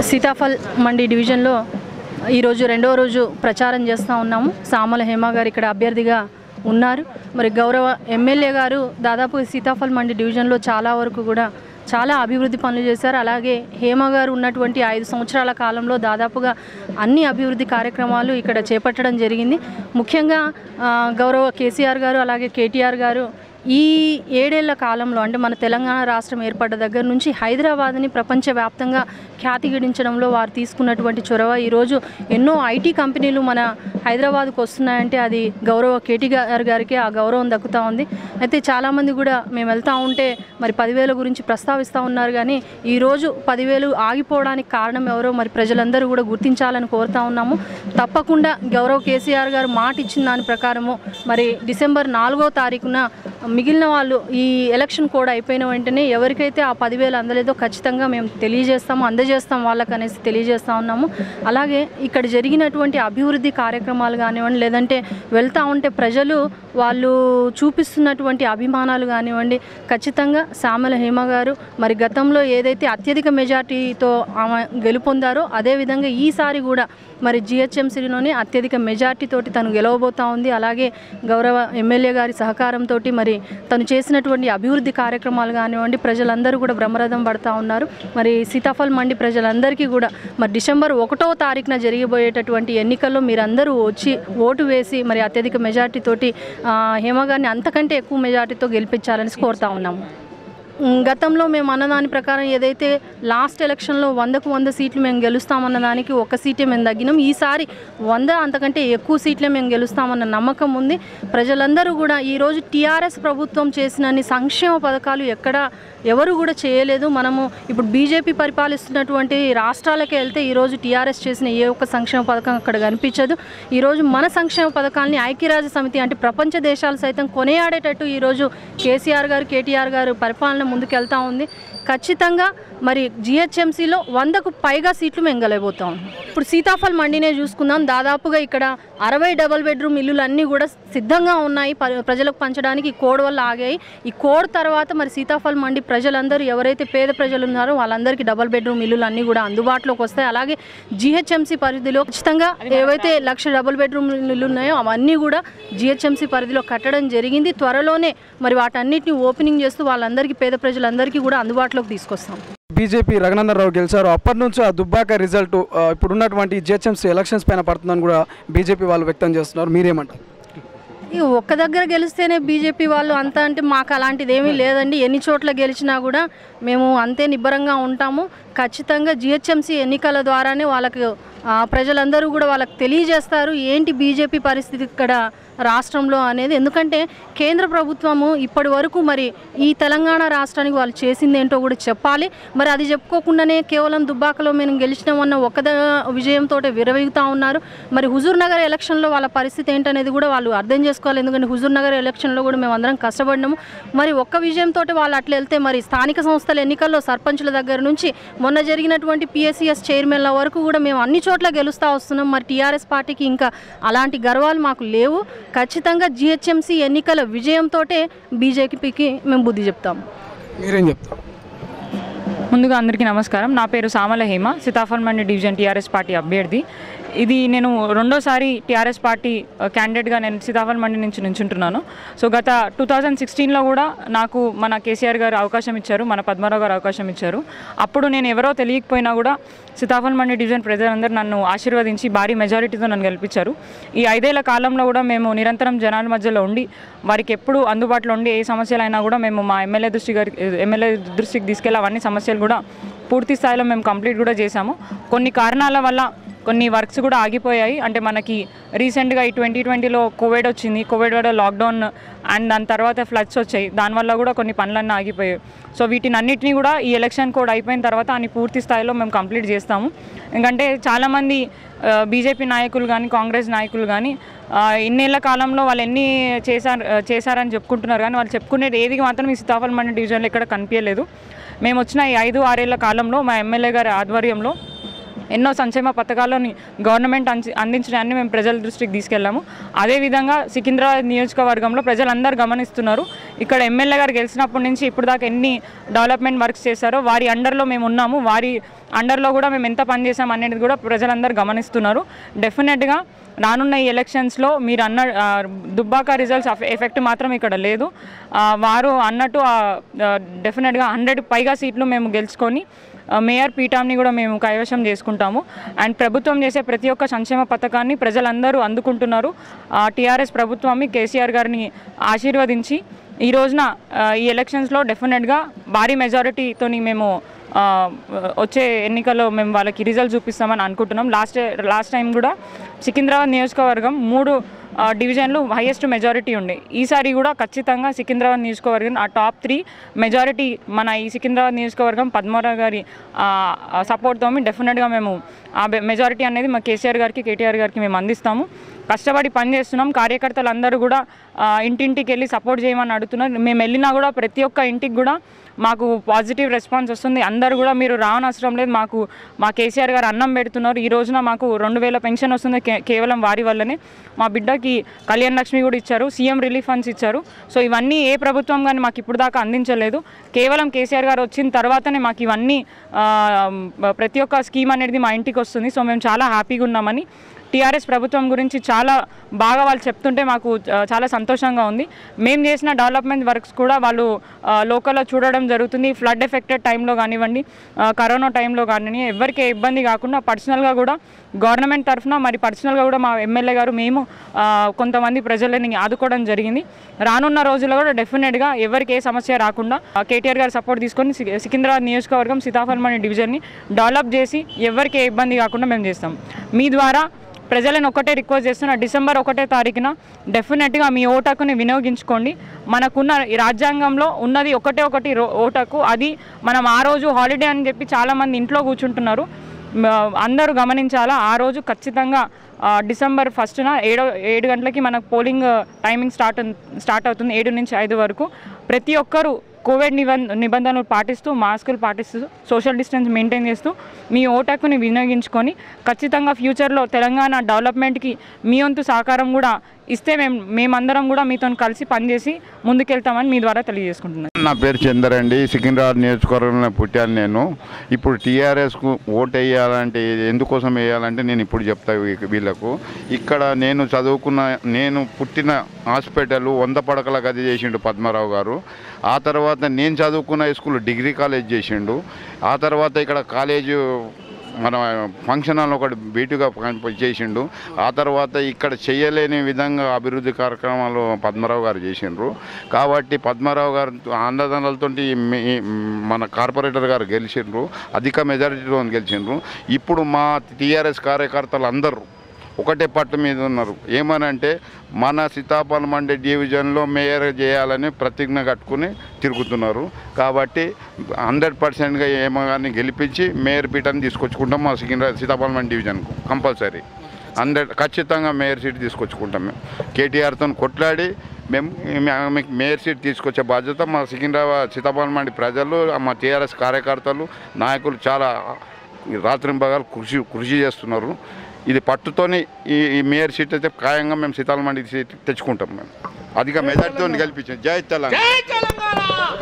సీతాఫల్ మండి డివిజన్లో ఈరోజు రెండవ రోజు ప్రచారం చేస్తూ ఉన్నాము సామల హేమ గారు ఇక్కడ అభ్యర్థిగా ఉన్నారు మరి గౌరవ ఎమ్మెల్యే గారు దాదాపు సీతాఫల్ మండి డివిజన్లో చాలా వరకు కూడా చాలా అభివృద్ధి పనులు చేశారు అలాగే హేమ గారు ఉన్నటువంటి ఐదు సంవత్సరాల కాలంలో దాదాపుగా అన్ని అభివృద్ధి కార్యక్రమాలు ఇక్కడ చేపట్టడం జరిగింది ముఖ్యంగా ఆ, గౌరవ కేసీఆర్ గారు అలాగే కేటీఆర్ గారు ఈ ఏడేళ్ల కాలంలో అంటే మన తెలంగాణ రాష్ట్రం ఏర్పడ్డ దగ్గర నుంచి హైదరాబాద్ని ప్రపంచవ్యాప్తంగా ఖ్యాతి గడించడంలో వారు తీసుకున్నటువంటి చొరవ ఈరోజు ఎన్నో ఐటీ కంపెనీలు మన హైదరాబాద్కు వస్తున్నాయంటే అది గౌరవ కేటీఆర్ గారికి ఆ గౌరవం దక్కుతూ ఉంది అయితే చాలామంది కూడా మేము వెళ్తూ ఉంటే మరి పదివేల గురించి ప్రస్తావిస్తూ ఉన్నారు కానీ ఈరోజు పదివేలు ఆగిపోవడానికి కారణం ఎవరో మరి ప్రజలందరూ కూడా గుర్తించాలని కోరుతా ఉన్నాము తప్పకుండా గౌరవ కేసీఆర్ గారు మాట ఇచ్చిన దాని ప్రకారము మరి డిసెంబర్ నాలుగో తారీఖున మిగిలిన వాళ్ళు ఈ ఎలక్షన్ కోడ్ అయిపోయిన వెంటనే ఎవరికైతే ఆ పదివేలు అందలేదో ఖచ్చితంగా మేము తెలియజేస్తాము అందజేస్తాం వాళ్ళకి అనేసి తెలియజేస్తా ఉన్నాము అలాగే ఇక్కడ జరిగినటువంటి అభివృద్ధి కార్యక్రమాలు కానివ్వండి లేదంటే వెళ్తూ ఉంటే ప్రజలు వాళ్ళు చూపిస్తున్నటువంటి అభిమానాలు కానివ్వండి ఖచ్చితంగా సామల హేమ గారు మరి గతంలో ఏదైతే అత్యధిక మెజార్టీతో ఆమె గెలుపొందారో అదేవిధంగా ఈసారి కూడా మరి జిహెచ్ఎంసీలోనే అత్యధిక మెజార్టీ తోటి తను గెలవబోతా ఉంది అలాగే గౌరవ ఎమ్మెల్యే గారి సహకారంతో మరి తను చేసినటువంటి అభివృద్ధి కార్యక్రమాలు కానివ్వండి ప్రజలందరూ కూడా బ్రహ్మరథం పడతా ఉన్నారు మరి సీతాఫల్ మండి ప్రజలందరికీ కూడా మరి డిసెంబర్ ఒకటో తారీఖున జరిగిపోయేటటువంటి ఎన్నికల్లో మీరందరూ వచ్చి ఓటు వేసి మరి అత్యధిక మెజార్టీ తోటి ఆ, హేమ గారిని అంతకంటే ఎక్కువ మెజార్టీతో గెలిపించాలని కోరుతా ఉన్నాము ఉమ్, గతంలో మేము అన్నదాని ప్రకారం ఏదైతే లాస్ట్ ఎలక్షన్లో వందకు వంద సీట్లు మేము గెలుస్తామన్న దానికి ఒక సీటే మేము తగ్గినాం ఈసారి వంద అంతకంటే ఎక్కువ సీట్లే మేము గెలుస్తామన్న నమ్మకం ఉంది ప్రజలందరూ కూడా ఈరోజు టీఆర్ఎస్ ప్రభుత్వం చేసినన్ని సంక్షేమ పథకాలు ఎక్కడ ఎవరు కూడా చేయలేదు మనము ఇప్పుడు బీజేపీ పరిపాలిస్తున్నటువంటి రాష్ట్రాలకు వెళ్తే ఈరోజు టీఆర్ఎస్ చేసిన ఏ ఒక్క సంక్షేమ పథకం అక్కడ కనిపించదు ఈరోజు మన సంక్షేమ పథకాలని ఐక్యరాజ్య సమితి అంటే ప్రపంచ దేశాలు సైతం కొనియాడేటట్టు ఈరోజు కేసీఆర్ గారు కేటీఆర్ గారు పరిపాలన ముందుకెళ్తా ఉంది ఖచ్చితంగా మరి జిహెచ్ఎంసీలో వందకు పైగా సీట్లు మేము గెలవబోతాం ఇప్పుడు సీతాఫల్ మండినే చూసుకుందాం దాదాపుగా ఇక్కడ అరవై డబల్ బెడ్రూమ్ ఇల్లులు అన్నీ కూడా సిద్ధంగా ఉన్నాయి ప- ప్రజలకు పంచడానికి ఈ కోడ్ వల్ల ఆగాయి ఈ కోడ్ తర్వాత మరి సీతాఫల్ మండి ప్రజలందరూ ఎవరైతే పేద ప్రజలు ఉన్నారో వాళ్ళందరికీ డబల్ బెడ్రూమ్ ఇల్లులు అన్నీ కూడా అందుబాటులోకి వస్తాయి అలాగే జిహెచ్ఎంసీ పరిధిలో ఖచ్చితంగా ఏవైతే లక్ష డబుల్ బెడ్రూమ్ ఇల్లు ఉన్నాయో అవన్నీ కూడా జిహెచ్ఎంసీ పరిధిలో కట్టడం జరిగింది త్వరలోనే మరి వాటన్నిటిని ఓపెనింగ్ చేస్తూ వాళ్ళందరికీ పేద ప్రజలందరికీ కూడా అందుబాటులోకి తీసుకొస్తాం బీజేపీ రఘునందన్ రావు గెలిచారు అప్పటి నుంచి ఆ దుబ్బాక రిజల్ట్ ఆ, ఇప్పుడున్నటువంటి జిహెచ్ఎంసీ ఎలక్షన్స్ పైన పడుతుందని కూడా బీజేపీ వాళ్ళు వ్యక్తం చేస్తున్నారు మీరేమంటారు ఇక ఒక్క దగ్గర గెలిస్తేనే బీజేపీ వాళ్ళు అంతా అంటే మాకు అలాంటిది ఏమీ లేదండి ఎన్ని చోట్ల గెలిచినా కూడా మేము అంతే నిబ్బరంగా ఉంటాము ఖచ్చితంగా జిహెచ్ఎంసీ ఎన్నికల ద్వారానే వాళ్ళకు ఆ, ప్రజలందరూ కూడా వాళ్ళకి తెలియజేస్తారు ఏంటి బీజేపీ పరిస్థితి ఇక్కడ రాష్ట్రంలో అనేది ఎందుకంటే కేంద్ర ప్రభుత్వము ఇప్పటి వరకు మరి ఈ తెలంగాణ రాష్ట్రానికి వాళ్ళు చేసింది ఏంటో కూడా చెప్పాలి మరి అది చెప్పుకోకుండానే కేవలం దుబ్బాకలో మేము గెలిచినామన్న ఒక్క ద- విజయంతో విరవీగుతూ ఉన్నారు మరి హుజూర్ నగర్ ఎలక్షన్లో వాళ్ళ పరిస్థితి ఏంటనేది కూడా వాళ్ళు అర్థం చేసుకోవాలి ఎందుకంటే హుజూర్ నగర్ ఎలక్షన్లో కూడా మేము అందరం కష్టపడినాము మరి ఒక్క విజయంతో వాళ్ళు అట్లా వెళ్తే మరి స్థానిక సంస్థల ఎన్నికల్లో సర్పంచుల దగ్గర నుంచి మొన్న జరిగినటువంటి పిఎస్సిఎస్ చైర్మన్ల వరకు కూడా మేము అన్ని చోట్ల గెలుస్తూ వస్తున్నాం మరి టీఆర్ఎస్ పార్టీకి ఇంకా అలాంటి గర్వాలు మాకు లేవు ఖచ్చితంగా జిహెచ్ఎంసీ ఎన్నికల విజయంతో బీజేపీకి మేము బుద్ధి చెప్తాము మీరేం చెప్తారు ముందుగా అందరికీ నమస్కారం నా పేరు Samala Hema Seethaphal Mandi division TRS party అభ్యర్థి ఇది నేను రెండోసారి టీఆర్ఎస్ పార్టీ ఆ, క్యాండిడేట్గా నేను సీతాఫల్ మండి నుంచి నుంచుంటున్నాను సో గత టూ థౌజండ్ సిక్స్టీన్లో కూడా నాకు మన కేసీఆర్ గారు అవకాశం ఇచ్చారు మన పద్మారావు గారు అవకాశం ఇచ్చారు అప్పుడు నేను ఎవరో తెలియకపోయినా కూడా సీతాఫల్ మండి డివిజన్ ప్రజలందరూ నన్ను ఆశీర్వదించి భారీ మెజారిటీతో నన్ను గెలిపించారు ఈ ఐదేళ్ల కాలంలో కూడా మేము నిరంతరం జనాల మధ్యలో ఉండి వారికి ఎప్పుడు అందుబాటులో ఉండి ఏ సమస్యలైనా కూడా మేము మా ఎమ్మెల్యే దృష్టి గారి ఎమ్మెల్యే దృష్టికి తీసుకెళ్ళి అవన్నీ సమస్యలు కూడా పూర్తి స్థాయిలో మేము కంప్లీట్ కూడా చేశాము కొన్ని కారణాల వల్ల కొన్ని వర్క్స్ కూడా ఆగిపోయాయి అంటే మనకి రీసెంట్గా ఈ ట్వంటీ ట్వంటీలో కోవిడ్ వచ్చింది కోవిడ్ వల్ల లాక్డౌన్ అండ్ దాని తర్వాత ఫ్లడ్స్ వచ్చాయి దానివల్ల కూడా కొన్ని పనులన్నీ ఆగిపోయాయి సో వీటిని అన్నిటినీ కూడా ఈ ఎలక్షన్ కోడ్ అయిపోయిన తర్వాత అన్ని పూర్తి స్థాయిలో మేము కంప్లీట్ చేస్తాము ఎందుకంటే చాలామంది బీజేపీ నాయకులు కానీ కాంగ్రెస్ నాయకులు కానీ ఆ, ఇన్నేళ్ల కాలంలో వాళ్ళు ఎన్ని చేశారు చేశారని చెప్పుకుంటున్నారు కానీ వాళ్ళు చెప్పుకునేది ఏది మాత్రం ఈ సీతాఫల్ మండి డివిజన్లో ఇక్కడ కనిపించలేదు మేము వచ్చిన ఈ ఐదు ఆరేళ్ల కాలంలో మా ఎమ్మెల్యే గారి ఆధ్వర్యంలో ఎన్నో సంక్షేమ పథకాలను గవర్నమెంట్ అంచి అందించడాన్ని మేము ప్రజల దృష్టికి తీసుకెళ్ళాము అదేవిధంగా సికింద్రాబాద్ నియోజకవర్గంలో ప్రజలందరూ గమనిస్తున్నారు ఇక్కడ ఎమ్మెల్యే గారు గెలిచినప్పటి నుంచి ఇప్పుడు దాకా ఎన్ని డెవలప్మెంట్ వర్క్స్ చేశారో వారి అండర్లో మేము ఉన్నాము వారి అండర్లో కూడా మేము ఎంత పని చేసాం అనేది కూడా ప్రజలందరూ గమనిస్తున్నారు డెఫినెట్గా రానున్న ఈ ఎలక్షన్స్లో మీరు అన్న ఆ, దుబ్బాక రిజల్ట్స్ ఎఫెక్ట్ మాత్రం ఇక్కడ లేదు ఆ, వారు అన్నట్టు డెఫినెట్గా హండ్రెడ్ పైగా సీట్లు మేము గెలుచుకొని ఆ, మేయర్ పీఠాన్ని కూడా మేము కైవశం చేసుకుంటాము అండ్ ప్రభుత్వం చేసే ప్రతి ఒక్క సంక్షేమ పథకాన్ని ప్రజలందరూ అందుకుంటున్నారు టీఆర్ఎస్ ప్రభుత్వాన్ని కేసీఆర్ గారిని ఆశీర్వదించి ఈ రోజున ఆ, ఈ ఎలక్షన్స్లో డెఫినెట్గా భారీ మెజారిటీతోని మేము ఆ, వచ్చే ఎన్నికల్లో మేము వాళ్ళకి రిజల్ట్ చూపిస్తామని అనుకుంటున్నాం లాస్ట్ లాస్ట్ టైం కూడా సికింద్రాబాద్ నియోజకవర్గం మూడు ఆ, డివిజన్లు హైయెస్ట్ మెజారిటీ ఉండే ఈసారి కూడా ఖచ్చితంగా సికింద్రాబాద్ నియోజకవర్గం ఆ టాప్ త్రీ మెజారిటీ మన ఈ సికింద్రాబాద్ నియోజకవర్గం పద్మారావు గారి సపోర్ట్తో డెఫినెట్గా మేము ఆ మెజారిటీ అనేది మా కేసీఆర్ గారికి కేటీఆర్ గారికి మేము అందిస్తాము కష్టపడి పని చేస్తున్నాం కార్యకర్తలు అందరూ కూడా ఆ, ఇంటింటికి వెళ్ళి సపోర్ట్ చేయమని అడుగుతున్నారు మేము వెళ్ళినా కూడా ప్రతి ఒక్క ఇంటికి కూడా మాకు పాజిటివ్ రెస్పాన్స్ వస్తుంది అందరూ కూడా మీరు రావనవసరం లేదు మాకు మా కేసీఆర్ గారు అన్నం పెడుతున్నారు ఈ రోజున మాకు రెండు వేల పెన్షన్ వస్తుంది కే- కేవలం వారి వల్లనే మా బిడ్డకి కళ్యాణ లక్ష్మి కూడా ఇచ్చారు సీఎం రిలీఫ్ ఫండ్స్ ఇచ్చారు సో ఇవన్నీ ఏ ప్రభుత్వం కానీ మాకు ఇప్పుడు దాకా అందించలేదు కేవలం కేసీఆర్ గారు వచ్చిన తర్వాతనే మాకు ఇవన్నీ ఆ, ప్రతి ఒక్క స్కీమ్ అనేది మా ఇంటికి వస్తుంది సో మేము చాలా హ్యాపీగా ఉన్నామని టీఆర్ఎస్ ప్రభుత్వం గురించి చాలా బాగా వాళ్ళు చెప్తుంటే మాకు ఆ, చాలా సంతోషంగా ఉంది మేము చేసిన డెవలప్మెంట్ వర్క్స్ కూడా వాళ్ళు ఆ, లోకల్లో చూడడం జరుగుతుంది ఫ్లడ్ ఎఫెక్టెడ్ టైంలో కానివ్వండి ఆ, కరోనా టైంలో కానివ్వండి ఎవరికి ఏ ఇబ్బంది కాకుండా పర్సనల్గా కూడా గవర్నమెంట్ తరఫున మరి పర్సనల్గా కూడా మా ఎమ్మెల్యే గారు మేము ఆ, కొంతమంది ప్రజలని ఆదుకోవడం జరిగింది రానున్న రోజుల్లో కూడా డెఫినెట్గా ఎవరికి ఏ సమస్య రాకుండా ఆ, కేటీఆర్ గారు సపోర్ట్ తీసుకొని సి- సికింద్రాబాద్ నియోజకవర్గం సీతాఫలమణి డివిజన్ని డెవలప్ చేసి ఎవరికి ఏ ఇబ్బంది కాకుండా మేము చేస్తాం మీ ద్వారా ప్రజలను ఒకటే రిక్వెస్ట్ చేస్తున్నా డిసెంబర్ ఒకటే తారీఖున డెఫినెట్గా మీ ఓటాకుని వినియోగించుకోండి మనకున్న ఈ రాజ్యాంగంలో ఉన్నది ఒకటే ఒకటి రో- ఓటాకు అది మనం ఆ రోజు హాలిడే అని చెప్పి చాలామంది ఇంట్లో కూర్చుంటున్నారు మ- అందరూ గమనించాలా ఆ రోజు ఖచ్చితంగా ఆ, డిసెంబర్ ఫస్ట్న ఏడో ఏడు గంటలకి మనకు పోలింగ్ టైమింగ్ స్టార్ట్ ఉన్- స్టార్ట్ అవుతుంది ఏడు నుంచి ఐదు వరకు ప్రతి ఒక్కరూ కోవిడ్ నిబంధ నిబంధనలు పాటిస్తూ మాస్కులు పాటిస్తూ సోషల్ డిస్టెన్స్ మెయింటైన్ చేస్తూ మీ ఓటాకుని వినియోగించుకొని ఖచ్చితంగా ఫ్యూచర్లో తెలంగాణ డెవలప్మెంట్కి మీ వంతు సహకారం కూడా ఇస్తే మేము మేమందరం కూడా మీతో కలిసి పనిచేసి ముందుకెళ్తామని మీ ద్వారా తెలియజేసుకుంటున్నాను నా పేరు చందర్ అండి సికింద్రాబాద్ నియోజకవర్గంలో పుట్టాను నేను ఇప్పుడు టీఆర్ఎస్కు ఓటు వేయాలంటే ఎందుకోసం వేయాలంటే నేను ఇప్పుడు చెప్తా వీ- వీళ్ళకు ఇక్కడ నేను చదువుకున్న నేను పుట్టిన హాస్పిటల్ వంద పడకల గది చేసిండు పద్మారావు గారు ఆ తర్వాత నేను చదువుకున్న స్కూల్ డిగ్రీ కాలేజ్ చేసిండు ఆ తర్వాత ఇక్కడ కాలేజు మన ఫంక్షన్ హాల్ ఒకటి బీటుగా చేసిండు ఆ తర్వాత ఇక్కడ చేయలేని విధంగా అభివృద్ధి కార్యక్రమాలు పద్మరావు గారు చేసిండ్రు కాబట్టి పద్మరావు గారు ఆందోళనలతో మన కార్పొరేటర్ గారు గెలిచిండ్రు అధిక మెజారిటీతో గెలిచిండ్రు ఇప్పుడు మా టీఆర్ఎస్ కార్యకర్తలు అందరూ ఒకటే పట్టు మీద ఉన్నారు ఏమనంటే మన సీతాఫలం మండి డివిజన్లో మేయర్ చేయాలని ప్రతిజ్ఞ కట్టుకుని తిరుగుతున్నారు కాబట్టి హండ్రెడ్ పర్సెంట్గా ఏమో కానీ గెలిపించి మేయర్ పీఠాన్ని తీసుకొచ్చుకుంటాం మా సికింద్రా సీతాఫలం మండి డివిజన్కు కంపల్సరీ హండ్రెడ్ ఖచ్చితంగా మేయర్ సీట్ తీసుకొచ్చుకుంటాం మేము కేటీఆర్తో కొట్లాడి మేము మేము- మీకు మేయర్ సీట్ తీసుకొచ్చే బాధ్యత మా సికింద్రాబాద్ సీతాఫలం మండి ప్రజలు మా టీఆర్ఎస్ కార్యకర్తలు నాయకులు చాలా రాత్రింబగాలు కృషి కృషి చేస్తున్నారు ఇది పట్టుతోని ఈ ఈ మేయర్ సీట్ అయితే ఖాయంగా మేము సీతాల మండి సీట్ తెచ్చుకుంటాం మేము అధిక మెజార్టీతో గెలిపించాం జై తెలంగాణ